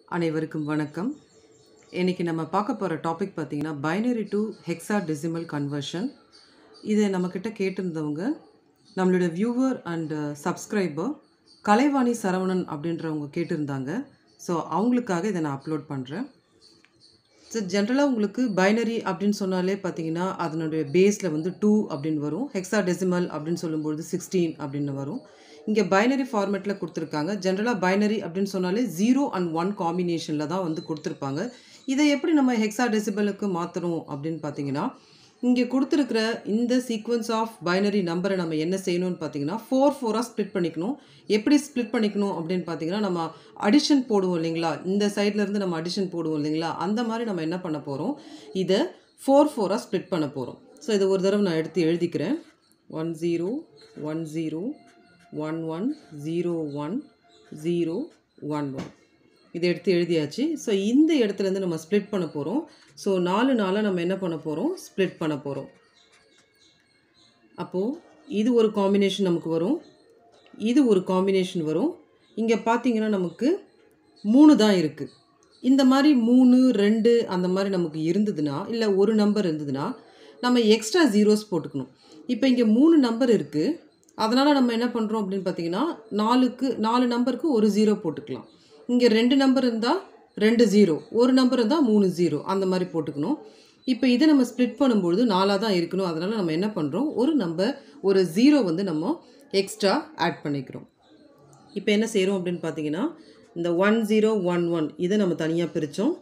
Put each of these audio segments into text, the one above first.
அனைவருக்கும் வணக்கம் இன்னைக்கு நம்ம பார்க்க போகிற டாபிக் பார்த்தீங்கன்னா binary to hexadecimal conversion இதை நம்மக்கிட்ட கேட்டிருந்தவங்க நம்மளோட viewer and subscriber Kalaivani Saravanan அப்படின்றவங்க கேட்டிருந்தாங்க ஸோ அவங்களுக்காக இதை நான் அப்லோட் பண்ணுறேன் ஸோ ஜென்ரலாக உங்களுக்கு பைனரி அப்படின்னு சொன்னாலே பார்த்தீங்கன்னா அதனுடைய பேஸில் வந்து டூ அப்படின்னு வரும் ஹெக்ஸா டெசிமல் அப்படின்னு சொல்லும்பொழுது சிக்ஸ்டீன் அப்படின்னு வரும் இங்கே பைனரி ஃபார்மேட்டில் கொடுத்துருக்காங்க ஜென்ரலாக பைனரி அப்படின்னு சொன்னாலே ஜீரோ அண்ட் ஒன் காம்பினேஷனில் தான் வந்து கொடுத்துருப்பாங்க இதை எப்படி நம்ம ஹெக்ஸா டெசிபலுக்கு மாற்றணும் அப்படின்னு பார்த்தீங்கன்னா இங்கே கொடுத்துருக்கிற இந்த சீக்வன்ஸ் ஆஃப் பைனரி நம்பரை நம்ம என்ன செய்யணும்னு பார்த்தீங்கன்னா ஃபோர் ஃபோராக ஸ்ப்ளிட் பண்ணிக்கணும் எப்படி ஸ்ப்ளிட் பண்ணிக்கணும் அப்படின்னு பார்த்தீங்கன்னா நம்ம அடிஷன் போடுவோம் இல்லைங்களா இந்த சைட்ல இருந்து நம்ம அடிஷன் போடுவோம் இல்லைங்களா அந்த மாதிரி நம்ம என்ன பண்ண போகிறோம் இதை ஃபோர் ஃபோராக ஸ்ப்ளிட் பண்ண போகிறோம் ஸோ இதை ஒரு தடவை நான் எடுத்து எழுதிக்கிறேன் one zero one zero one one zero one zero one one இதை எடுத்து எழுதியாச்சு ஸோ இந்த இடத்துலேருந்து நம்ம ஸ்ப்ளிட் பண்ண போகிறோம் ஸோ நாலு நாளாக நம்ம என்ன பண்ண போகிறோம் ஸ்ப்ளிட் பண்ண போகிறோம் அப்போது இது ஒரு காம்பினேஷன் நமக்கு வரும் இது ஒரு காம்பினேஷன் வரும் இங்கே பார்த்தீங்கன்னா நமக்கு மூணு தான் இருக்குது இந்த மாதிரி மூணு ரெண்டு அந்த மாதிரி நமக்கு இருந்ததுன்னா இல்லை ஒரு நம்பர் இருந்ததுன்னா நம்ம எக்ஸ்ட்ரா ஜீரோஸ் போட்டுக்கணும் இப்போ இங்கே மூணு நம்பர் இருக்குது அதனால் நம்ம என்ன பண்ணுறோம் அப்படின்னு பார்த்தீங்கன்னா நாலுக்கு நாலு நம்பருக்கு ஒரு ஜீரோ போட்டுக்கலாம் இங்கே ரெண்டு நம்பர் இருந்தால் ரெண்டு ஜீரோ ஒரு நம்பர் இருந்தால் மூணு ஜீரோ அந்த மாதிரி போட்டுக்கணும் இப்போ இதை நம்ம ஸ்ப்ளிட் பண்ணும்பொழுது நாலாக தான் இருக்கணும் அதனால் நம்ம என்ன பண்ணுறோம் ஒரு நம்பர் ஒரு ஜீரோ வந்து நம்ம எக்ஸ்ட்ரா ஆட் பண்ணிக்கிறோம் இப்போ என்ன செய்கிறோம் அப்படின்னு பார்த்தீங்கன்னா இந்த ஒன் ஜீரோ ஒன் ஒன் இதை நம்ம தனியாக பிரித்தோம்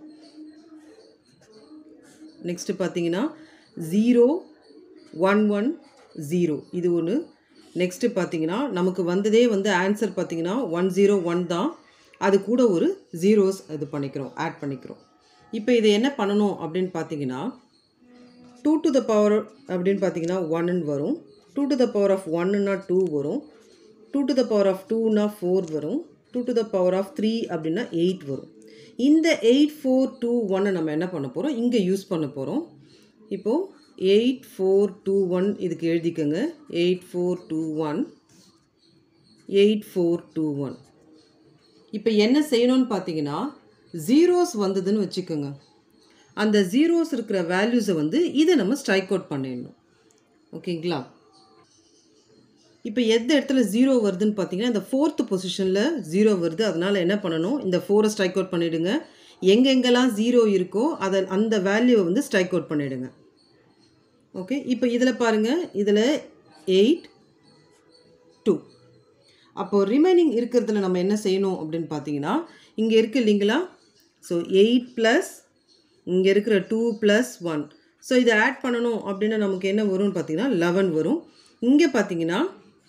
நெக்ஸ்ட்டு பார்த்தீங்கன்னா ஜீரோ ஒன் ஒன் ஜீரோ இது ஒன்று நெக்ஸ்ட்டு பார்த்தீங்கன்னா நமக்கு வந்ததே வந்து ஆன்சர் பார்த்தீங்கன்னா ஒன் ஜீரோ ஒன் தான் அது கூட ஒரு ஜீரோஸ் இது பண்ணிக்கிறோம் ஆட் பண்ணிக்கிறோம் இப்போ இதை என்ன பண்ணணும் அப்படின்னு பார்த்தீங்கன்னா டூ டு த பவர் அப்படின்னு பார்த்தீங்கன்னா ஒன்னு வரும் two to the power of ஒன்னுனா டூ வரும் two to the power of டூனா ஃபோர் வரும் two to the power of three அப்படின்னா எயிட் வரும் இந்த எயிட் ஃபோர் டூ ஒன்னை நம்ம என்ன பண்ண போகிறோம் இங்கே யூஸ் பண்ண போகிறோம் இப்போது எயிட் ஃபோர் டூ ஒன் இதுக்கு எழுதிக்கோங்க eight four two one eight four two one இப்போ என்ன செய்யணும்னு பார்த்தீங்கன்னா ஜீரோஸ் வந்ததுன்னு வச்சுக்கோங்க அந்த ஜீரோஸ் இருக்கிற வேல்யூஸை வந்து இதை நம்ம ஸ்ட்ரைக் அவுட் பண்ணிடணும் ஓகேங்களா இப்போ எந்த இடத்துல ஜீரோ வருதுன்னு பார்த்தீங்கன்னா இந்த ஃபோர்த்து பொசிஷனில் ஜீரோ வருது அதனால் என்ன பண்ணணும் இந்த ஃபோரை ஸ்ட்ரைக் அவுட் பண்ணிவிடுங்க எங்கெங்கெல்லாம் ஜீரோ இருக்கோ அதை அந்த வேல்யூவை வந்து ஸ்ட்ரைக் அவுட் பண்ணிவிடுங்க ஓகே இப்போ இதில் பாருங்கள் இதில் எயிட் டூ அப்போது ரிமைனிங் இருக்கிறதுல நம்ம என்ன செய்யணும் அப்படின்னு பார்த்தீங்கன்னா இங்கே இருக்குது இல்லைங்களா ஸோ எயிட் ப்ளஸ் இங்கே இருக்கிற டூ ப்ளஸ் ஒன் ஸோ இதை ஆட் பண்ணணும் அப்படின்னா நமக்கு என்ன வரும்னு பார்த்தீங்கன்னா லெவன் வரும் இங்கே பார்த்தீங்கன்னா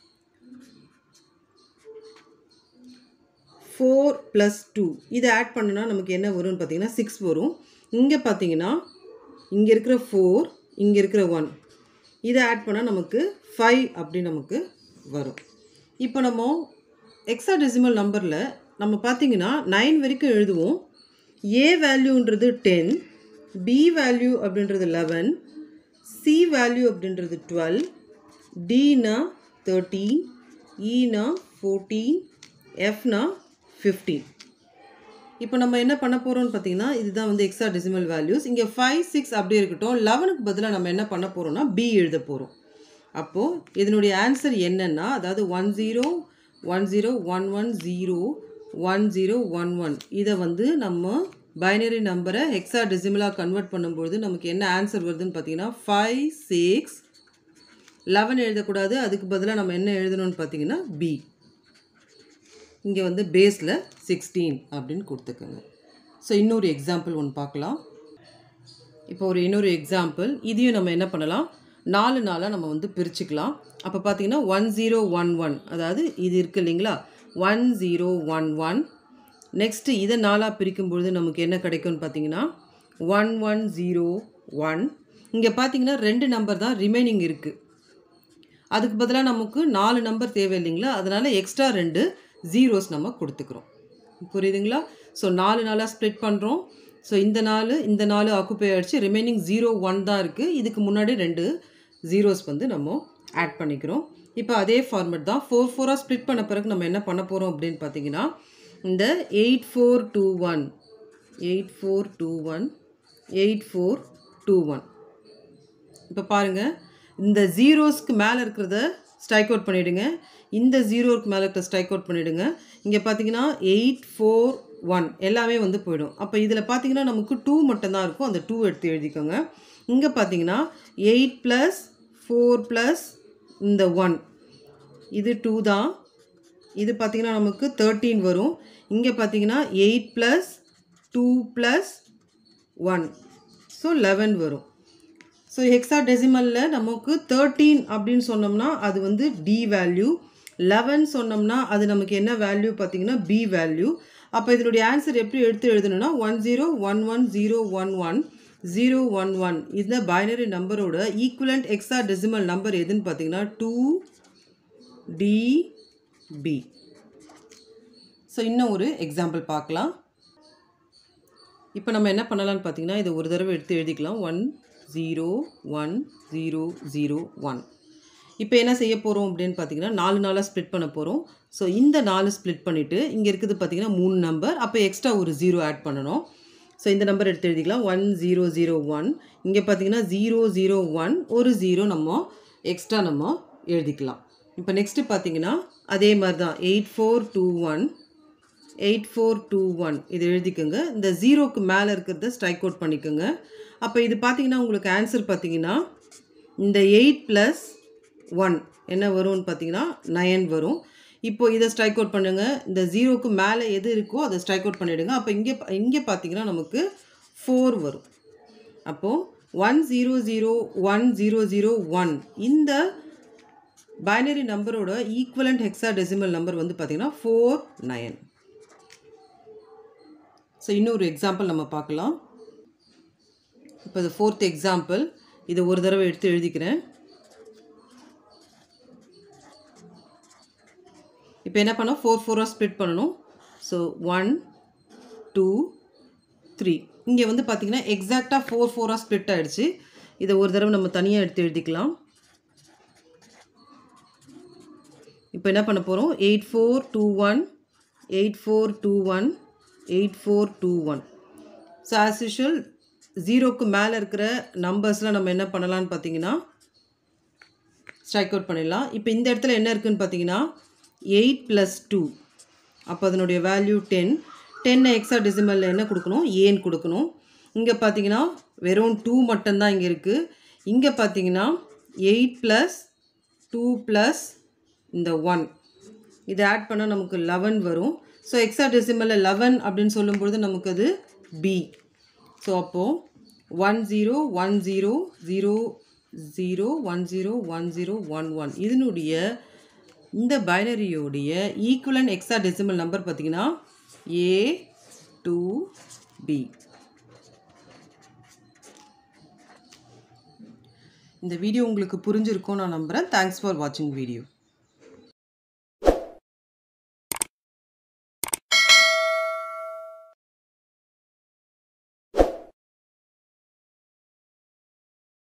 ஃபோர் ப்ளஸ் டூ இதை ஆட் பண்ணுனா நமக்கு என்ன வரும்னு பார்த்தீங்கன்னா சிக்ஸ் வரும் இங்கே பார்த்தீங்கன்னா இங்கே இருக்கிற ஃபோர் இங்கே இருக்கிற ஒன் இதை ஆட் பண்ணால் நமக்கு ஃபைவ் அப்படி நமக்கு வரும் இப்போ நம்ம எக்ஸா டெசிமல் நம்பரில் நம்ம பார்த்தீங்கன்னா நைன் வரைக்கும் எழுதுவோம் ஏ வேல்யூன்றது டென் பி வேல்யூ அப்படின்றது லெவன் சி வேல்யூ அப்படின்றது டுவெல் டினா தேர்ட்டீன் ஈனா ஃபோர்டீன் எஃப்னா ஃபிஃப்டீன் இப்போ நம்ம என்ன பண்ண போகிறோம்னு பார்த்தீங்கன்னா இதுதான் வந்து எக்ஸா டெசிமல் வேல்யூஸ் இங்கே ஃபைவ் சிக்ஸ் அப்படியே இருக்கட்டும் லெவனுக்கு பதிலாக நம்ம என்ன பண்ண போகிறோம்னா பி எழுத போகிறோம் அப்போது இதனுடைய ஆன்சர் என்னென்னா அதாவது one zero one zero one one zero one zero one one இதை வந்து நம்ம பைனரி நம்பரை ஹெக்ஸா டெசிமலாக கன்வெர்ட் பண்ணும்பொழுது நமக்கு என்ன ஆன்சர் வருதுன்னு பார்த்தீங்கன்னா ஃபைவ் சிக்ஸ் லெவன் எழுதக்கூடாது அதுக்கு பதிலாக நம்ம என்ன எழுதணும்னு பார்த்தீங்கன்னா பி இங்கே வந்து பேஸில் சிக்ஸ்டீன் அப்படின்னு கொடுத்துக்கோங்க ஸோ இன்னொரு எக்ஸாம்பிள் ஒன்று பார்க்கலாம் இப்போ ஒரு இன்னொரு எக்ஸாம்பிள் இதையும் நம்ம என்ன பண்ணலாம் நாலு நாளாக நம்ம வந்து பிரிச்சுக்கலாம் அப்போ பார்த்தீங்கன்னா ஒன் ஜீரோ ஒன் ஒன் அதாவது இது இருக்குது இல்லைங்களா one zero one one next இதை நாளாக பிரிக்கும் பொழுது நமக்கு என்ன கிடைக்கும்னு பார்த்தீங்கன்னா ஒன் ஒன் ஜீரோ ஒன் இங்கே பார்த்தீங்கன்னா ரெண்டு நம்பர் தான் ரிமைனிங் இருக்குது அதுக்கு பதிலாக நமக்கு நாலு நம்பர் தேவை இல்லைங்களா அதனால் எக்ஸ்ட்ரா ரெண்டு ஜீரோஸ் நம்ம கொடுத்துக்கிறோம் புரியுதுங்களா ஸோ நாலு நாளாக ஸ்ப்ளிட் பண்ணுறோம் ஸோ இந்த நாலு இந்த நாலு ஆக்குப்பை ஆகிடுச்சு ரிமைனிங் ஜீரோ ஒன் தான் இருக்குது இதுக்கு முன்னாடி ரெண்டு ஜீரோஸ் வந்து நம்ம ஆட் பண்ணிக்கிறோம் இப்போ அதே ஃபார்மேட் தான் ஃபோர் ஃபோராக ஸ்ப்ளிட் பண்ண பிறகு நம்ம என்ன பண்ண போகிறோம் அப்படின்னு பார்த்தீங்கன்னா இந்த eight four two one eight four two one eight four two one இப்போ பாருங்கள் இந்த ஜீரோஸ்க்கு மேலே இருக்கிறத ஸ்ட்ரைக் அவுட் பண்ணிவிடுங்க இந்த ஜீரோவுக்கு மேலே இருக்கிற ஸ்ட்ரைக் அவுட் பண்ணிவிடுங்க இங்கே பார்த்தீங்கன்னா எயிட் ஃபோர் ஒன் எல்லாமே வந்து போயிடும் அப்போ இதில் பார்த்தீங்கன்னா நமக்கு டூ மட்டும்தான் இருக்கும் அந்த டூ எடுத்து எழுதிக்கோங்க இங்கே பார்த்தீங்கன்னா எயிட் ப்ளஸ் ஃபோர் ப்ளஸ் இந்த ஒன் இது டூ தான் இது பார்த்தீங்கன்னா நமக்கு தேர்ட்டீன் வரும் இங்கே பார்த்தீங்கன்னா eight plus two plus one so eleven வரும் ஸோ ஹெக்ஸா டெசிமலில் நமக்கு தேர்ட்டீன் அப்படின்னு சொன்னோம்னா அது வந்து டி வேல்யூ லெவன் சொன்னோம்னா அது நமக்கு என்ன வேல்யூ பார்த்தீங்கன்னா பி வேல்யூ அப்போ இதனுடைய ஆன்சர் எப்படி எடுத்து எழுதணும்னா one zero one one zero one one zero one one இந்த பைனரி நம்பரோட ஈக்குவலண்ட் எக்ஸா டெசிமல் நம்பர் எதுன்னு பார்த்தீங்கன்னா டூ டிபி ஸோ இன்னும் ஒரு எக்ஸாம்பிள் பார்க்கலாம் இப்போ நம்ம என்ன பண்ணலாம்னு பார்த்தீங்கன்னா இதை ஒரு தடவை எடுத்து எழுதிக்கலாம் one zero one zero zero one இப்போ என்ன செய்ய போகிறோம் அப்படின்னு பார்த்தீங்கன்னா நாலு நாளாக ஸ்ப்ளிட் பண்ண போகிறோம் ஸோ இந்த நாலு ஸ்ப்ளிட் பண்ணிவிட்டு இங்கே இருக்குது பார்த்தீங்கன்னா மூணு நம்பர் அப்போ எக்ஸ்ட்ரா ஒரு ஜீரோ ஆட் பண்ணணும் ஸோ இந்த நம்பர் எடுத்து எழுதிக்கலாம் ஒன் ஜீரோ ஜீரோ ஒன் இங்கே பார்த்தீங்கன்னா ஜீரோ ஜீரோ ஒன் ஒரு ஜீரோ நம்ம எக்ஸ்ட்ரா நம்ம எழுதிக்கலாம் இப்போ நெக்ஸ்ட்டு பார்த்தீங்கன்னா அதே மாதிரி தான் eight four two one eight four two one இது எழுதிக்கோங்க இந்த ஜீரோக்கு மேலே இருக்கிறத ஸ்ட்ரைக் அவுட் பண்ணிக்கோங்க அப்போ இது பார்த்தீங்கன்னா உங்களுக்கு ஆன்சர் பார்த்தீங்கன்னா இந்த எயிட் ப்ளஸ் ஒன் என்ன வரும்னு பார்த்தீங்கன்னா நயன் வரும் இப்போ இதை ஸ்ட்ரைக் அவுட் பண்ணுங்கள் இந்த ஜீரோக்கு மேலே எது இருக்கோ அதை ஸ்ட்ரைக் அவுட் பண்ணிவிடுங்க அப்போ இங்கே இங்கே பார்த்தீங்கன்னா நமக்கு ஃபோர் வரும் அப்போது one zero zero one zero zero one இந்த பைனரி நம்பரோட ஈக்குவலண்ட் ஹெக்ஸா டெசிமல் நம்பர் வந்து பார்த்தீங்கன்னா ஃபோர் நயன் ஸோ இன்னொரு எக்ஸாம்பிள் நம்ம பார்க்கலாம் இப்போ இது ஃபோர்த் எக்ஸாம்பிள் இதை ஒரு தடவை எடுத்து எழுதிக்கிறேன் இப்போ என்ன பண்ணோம் ஃபோர் ஃபோராக ஸ்ப்ளிட் பண்ணணும் ஸோ ஒன் டூ த்ரீ இங்கே வந்து பார்த்தீங்கன்னா எக்ஸாக்டாக ஃபோர் ஃபோராக ஸ்ப்ளிட் ஆகிடுச்சு இதை ஒரு தடவை நம்ம தனியாக எடுத்து எழுதிக்கலாம் இப்போ என்ன பண்ண போகிறோம் eight four two one eight four two one eight four two one so as usual ஜீரோக்கு மேலே இருக்கிற நம்பர்ஸ்லாம் நம்ம என்ன பண்ணலான்னு பார்த்தீங்கன்னா ஸ்ட்ரைக் அவுட் பண்ணிடலாம் இப்போ இந்த இடத்துல என்ன இருக்குதுன்னு பார்த்தீங்கன்னா எயிட் ப்ளஸ் டூ அப்போ அதனுடைய வேல்யூ டென் டென்னை எக்ஸா டெசிமலில் என்ன கொடுக்கணும் ஏன்னு கொடுக்கணும் இங்கே பார்த்தீங்கன்னா வெறும் டூ மட்டும்தான் இங்கே இருக்குது இங்கே பார்த்தீங்கன்னா எயிட் ப்ளஸ் டூ ப்ளஸ் இந்த ஒன் இதை ஆட் பண்ணால் நமக்கு லெவன் வரும் ஸோ எக்ஸா டெசிமலில் லெவன் அப்படின்னு சொல்லும்பொழுது நமக்கு அது பி ஸோ அப்போது one zero one zero zero zero one zero one zero one one இதனுடைய இந்த பைனரியோடைய ஈக்குவலன் எக்ஸா டெசிமல் நம்பர் பார்த்தீங்கன்னா ஏ டூ பி இந்த வீடியோ உங்களுக்கு புரிஞ்சிருக்கும் நான் நம்புகிறேன் தேங்க்ஸ் ஃபார் வாட்சிங் வீடியோ